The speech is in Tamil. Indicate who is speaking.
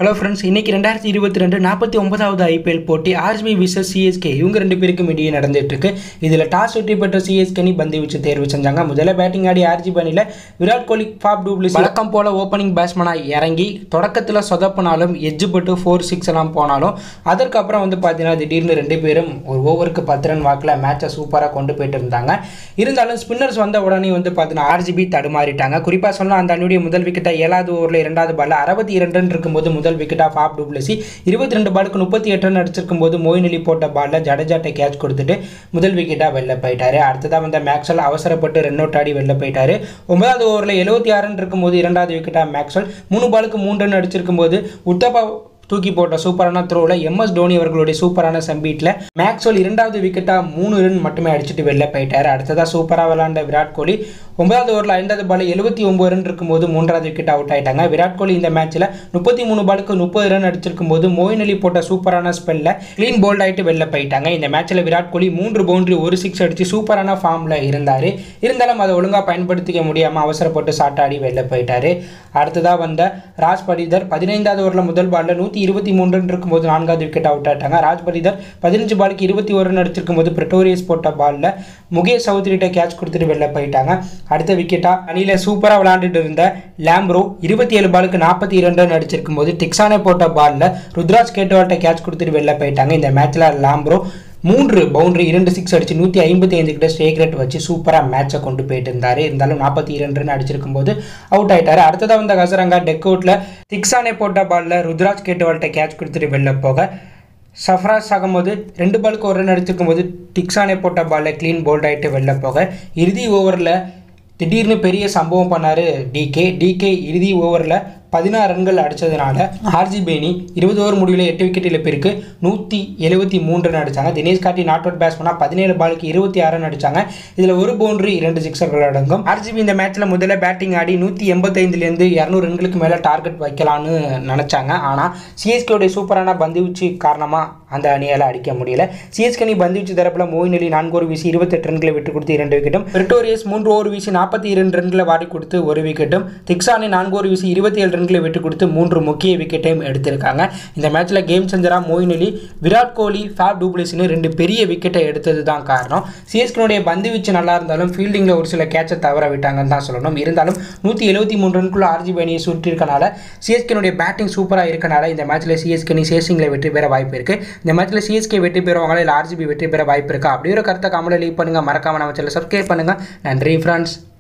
Speaker 1: ஹலோ ஃப்ரெண்ட்ஸ் இன்னைக்கு ரெண்டாயிரத்தி இருபத்தி ரெண்டு நாற்பத்தி ஒன்பதாவது ஐபிஎல் போட்டி ஆர்சிபி விசஸ் சிஎஸ்கே இவங்க ரெண்டு பேருக்கும் இடையே நடந்துட்டு இருக்கு இதில் டாஸ் வெற்றி பெற்ற சிஎஸ்கே அணி பந்து வச்சு தேர்வு செஞ்சாங்க முதல்ல பேட்டிங் ஆடி ஆர்ஜிபி அணியில் விராட் கோலி ஃபாப் டூப்ளிஸ் வழக்கம் போல ஓப்பனிங் பேட்ஸ்மனாக இறங்கி தொடக்கத்தில் சொதப்பினாலும் எஜ்ஜு பட்டு ஃபோர் சிக்ஸ் எல்லாம் போனாலும் அதற்கப்புறம் வந்து பார்த்தீங்கன்னா திடீர்னு ரெண்டு பேரும் ஒரு ஓவருக்கு பத்து ரன் வாக்கில் மேட்சை சூப்பராக கொண்டு போயிட்டு இருந்தாங்க இருந்தாலும் ஸ்பின்னர்ஸ் வந்த உடனே வந்து பார்த்தீங்கன்னா ஆர்ஜிபி தடுமாறிட்டாங்க குறிப்பாக சொன்னால் அந்த அணியுடைய முதல் விக்கெட்டை ஏழாவது ஓவரில் இரண்டாவது பால்ல அறுபத்தி இரண்டு ரன் இருக்கும்போது முதல் விக்கெட் ஆஃப் ஆப் டூப்ளசி இருபத்தி ரெண்டு பாலுக்கு முப்பத்தி எட்டு ரன் அடிச்சிருக்கும் போது மோயின் அலி போட்ட பாலில் ஜடேஜாட்டை கேட்ச் கொடுத்துட்டு முதல் விக்கெட்டாக வெளில போயிட்டாரு அடுத்ததாக வந்த மேக்ஸ்வெல் அவசரப்பட்டு ரன் அவுட் ஆடி வெளில போயிட்டாரு ஒன்பதாவது ஓவரில் எழுபத்தி ஆறு ரன் இருக்கும்போது இரண்டாவது விக்கெட்டாக மேக்ஸ்வெல் மூணு பாலுக்கு மூணு ரன் அடிச்சிருக்கும் போது உத்தப்பா தூக்கி போட்ட சூப்பரான த்ரோவில் எம்எஸ் தோனி அவர்களுடைய சூப்பரான சம்பீட்டில் மேக்ஸ்வெல் இரண்டாவது விக்கெட்டாக மூணு ரன் மட்டுமே அடிச்சுட்டு வெளில போயிட்டார் அடுத்ததாக சூப்பராக விளாண்ட விராட் கோலி ஒன்பதாவது ஓவரில் ஐந்தாவது பால் எழுபத்தி ஒம்பது ரன் இருக்கும்போது மூன்றாவது விக்கெட் அவுட் ஆயிட்டாங்க விராட் கோலி இந்த மேட்ச்சில் முப்பத்தி மூணு பாலுக்கு முப்பது ரன் அடிச்சிருக்கும் போது மோயின் அலி போட்ட சூப்பரான ஸ்பெல்ல க்ளீன் போல்ட் ஆகிட்டு வெளில போயிட்டாங்க இந்த மேட்ச்சில் விராட் கோலி மூன்று பவுண்டரி ஒரு சிக்ஸ் அடித்து சூப்பரான ஃபார்மில் இருந்தார் இருந்தாலும் அதை ஒழுங்காக பயன்படுத்திக்க முடியாமல் அவசரப்பட்டு சாட்டாடி வெளில போயிட்டார் அடுத்ததாக வந்த ராஜ் பரிதர் பதினைந்தாவது ஓவரில் முதல் பாலில் நூற்றி இருபத்தி மூணு ரன் இருக்கும்போது நான்காவது விக்கெட் அவுட் ஆயிட்டாங்க ராஜ் பரிதர் பதினஞ்சு பாலுக்கு இருபத்தி ஒரு ரன் அடிச்சிருக்கும் போது பிரிட்டோரியஸ் போட்ட பாலில் முகேஷ் சௌத்ரிட்ட கேட்ச் கொடுத்துட்டு வெளில போயிட்டாங்க அடுத்த விக்கெட்டாக அணியில் சூப்பராக விளையாண்டுட்டு இருந்த லேம்ப்ரோ இருபத்தி ஏழு பாலுக்கு நாற்பத்தி இரண்டு ரன் அடிச்சிருக்கும் போது டிக்ஸானே போட்ட பாலில் ருத்ராஜ் கேட்டவால்ட்ட கேட்ச் கொடுத்துட்டு வெளில போயிட்டாங்க இந்த மேட்ச்சில் லேம்ப்ரோ மூன்று பவுண்டரி இரண்டு சிக்ஸ் அடிச்சு நூற்றி ஐம்பத்தி ஐந்து கிட்ட ஸ்ட்ரைக் ரேட் வச்சு சூப்பராக மேட்சை கொண்டு போயிட்டு இருந்தார் இருந்தாலும் நாற்பத்தி இரண்டு ரன் அடிச்சிருக்கும் போது அவுட் ஆயிட்டார் அடுத்ததாக வந்த கசரங்கா டெக் அவுட்டில் திக்ஸானே போட்ட பாலில் ருத்ராஜ் கேட்டவால்ட்ட கேட்ச் கொடுத்துட்டு வெளில போக சஃப்ராஸ் ஆகும்போது ரெண்டு பாலுக்கு ஒரு ரன் அடிச்சிருக்கும் போது டிக்ஸானே போட்ட பாலில் க்ளீன் போல்ட் ஆகிட்டு வெளில போக இறுதி ஓவரில் திடீர்னு பெரிய சம்பவம் பண்ணார் டிகே டிகே இறுதி ஓவரில் பதினாறு ரன்கள் அடித்ததுனால ஆர்ஜிபி அணி இருபது ஓவர் முடிவில் எட்டு விக்கெட் இழப்பிற்கு நூற்றி எழுபத்தி மூன்று ரன் அடித்தாங்க தினேஷ் கார்த்தி நாட் அவுட் பேட்ஸ்மனாக பதினேழு பாலுக்கு இருபத்தி ஆறு ரன் அடித்தாங்க இதில் ஒரு பவுண்டரி இரண்டு சிக்ஸர்கள் அடங்கும் ஆர்ஜிபி இந்த மேட்ச்சில் முதல்ல பேட்டிங் ஆடி நூற்றி எண்பத்தைந்துலேருந்து இரநூறு ரன்களுக்கு மேலே டார்கெட் வைக்கலான்னு நினச்சாங்க ஆனால் சிஎஸ்கேவுடைய சூப்பரான பந்துவீச்சு காரணமாக அந்த அணியால் அடிக்க முடியல சிஎஸ்கே அணி பந்துவீச்சு தரப்பில் மோயின் அலி நான்கு ஓவர் வீசி இருபத்தெட்டு ரன்களை விட்டு கொடுத்து இரண்டு விக்கெட்டும் பிரிட்டோரியஸ் மூன்று ஓவர் வீசி நாற்பத்தி இரண்டு ரன்களை வாடி கொடுத்து ஒரு விக்கெட்டும் திக்ஸானி நான்கு ஓவர் வீசி இருபத்தி ஏழு ரன்களை விட்டு கொடுத்து மூன்று முக்கிய விக்கெட்டையும் எடுத்திருக்காங்க இந்த மேட்ச்சில் கேம் செஞ்சரா Moeen Ali Virat Kohli Faf டூப்ளிஸ்னு ரெண்டு பெரிய விக்கெட்டை எடுத்தது தான் காரணம் சிஎஸ்கேனுடைய பந்து வீச்சு நல்லா இருந்தாலும் ஃபீல்டிங்கில் ஒரு சில கேட்சை தவற விட்டாங்கன்னு தான் சொல்லணும் இருந்தாலும் நூற்றி எழுபத்தி மூணு ரன்குள்ள ஆர்ஜிபி அணியை சுற்றிருக்கனால சிஎஸ்கேனுடைய பேட்டிங் சூப்பராக இருக்கனால இந்த மேட்ச்சில் சிஎஸ்கே அணி சேசிங்கில் வெற்றி பெற வாய்ப்பு இருக்குது இந்த மேட்ச்சில் சிஎஸ்கே வெற்றி பெறுவாங்களா இல்லை ஆர்ஜிபி வெற்றி பெற வாய்ப்பு இருக்கா அப்படி ஒரு கருத்தை கமெண்ட்டில் லீவ் பண்ணுங்கள் மறக்காம நம்ம சேனல் சப்ஸ்கிரைப் பண்ணுங்கள் நன்றி ஃப்ரெண்ட்ஸ்